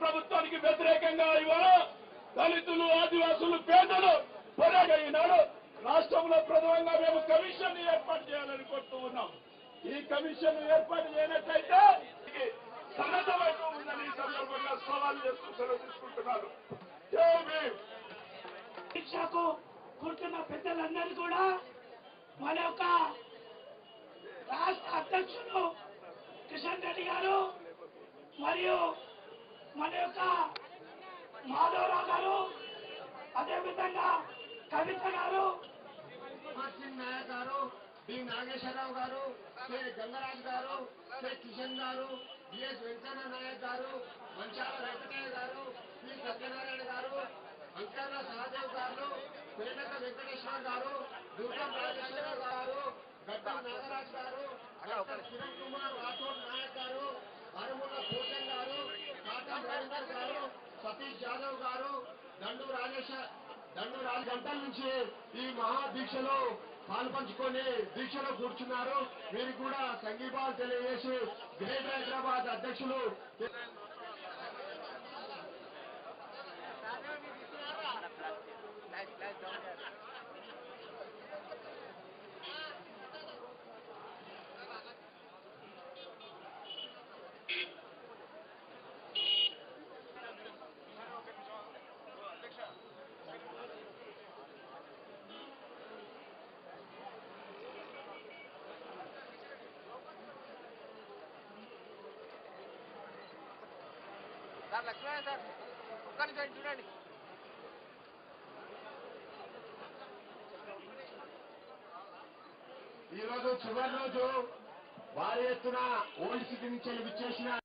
ప్రభుత్వానికి వ్యతిరేకంగా ఇవాళ దళితులు ఆదివాసులు పేదలు పోరాగా ఈనాడు రాష్ట్రంలో ప్రధానంగా మేము కమిషన్ ఏర్పాటు చేయాలని కోరుతూ ఉన్నాం ఈ కమిషన్ ఏర్పాటు చేయనట్లయితే ఇది సన్నద్ధమైపు ఉందని ఈ సందర్భంగా సవాల్ చేస్తూ సెలవు తీసుకుంటున్నారు జై భీమ్. దీక్షకు కూర్చున్న పెద్దలందరూ కూడా మన యొక్క రాష్ట్ర అధ్యక్షులు కిషన్ రెడ్డి గారు మరియు మన యొక్క మాధవరావు గారు అదేవిధంగా కవిత గారు కుమార్ సింగ్ నాయక్ గారు బి నాగేశ్వరరావు గారు కె గంగరాజ్ గారు కె కిషన్ గారు బిఎస్ వెంకన్న నాయక్ గారు మంచాల వెంకటయ్య గారు పి సత్యనారాయణ గారు అంకర్ల సహదేవ్ గారు పేటక వెంకటేశ్వర గారు దుర్గం రాజేశ్వర గారు గడ్డం నాగరాజ్ గారు డాక్టర్ కిరణ్ కుమార్ రాఠోడ్ నాయక్ గారు అరుముల భూషణ్ గారు కాటా రవీందర్ గారు సతీష్ యాదవ్ గారు దండు రాజేశ్వర్ దండు నాలుగు గంటల నుంచి ఈ మహా దీక్షలో పాల్పంచుకొని దీక్షలో కూర్చున్నారు వీరికి కూడా సంఘీభావాలు తెలియజేసి గ్రేట్ హైదరాబాద్ అధ్యక్షులు సార్ లక్ష్మణ సార్ ఒక్క నిమిషం చూడండి ఈ రోజు చివరి రోజు భారీ ఎత్తున ఓల్డ్ సిటీ నుంచి విచ్చేసిన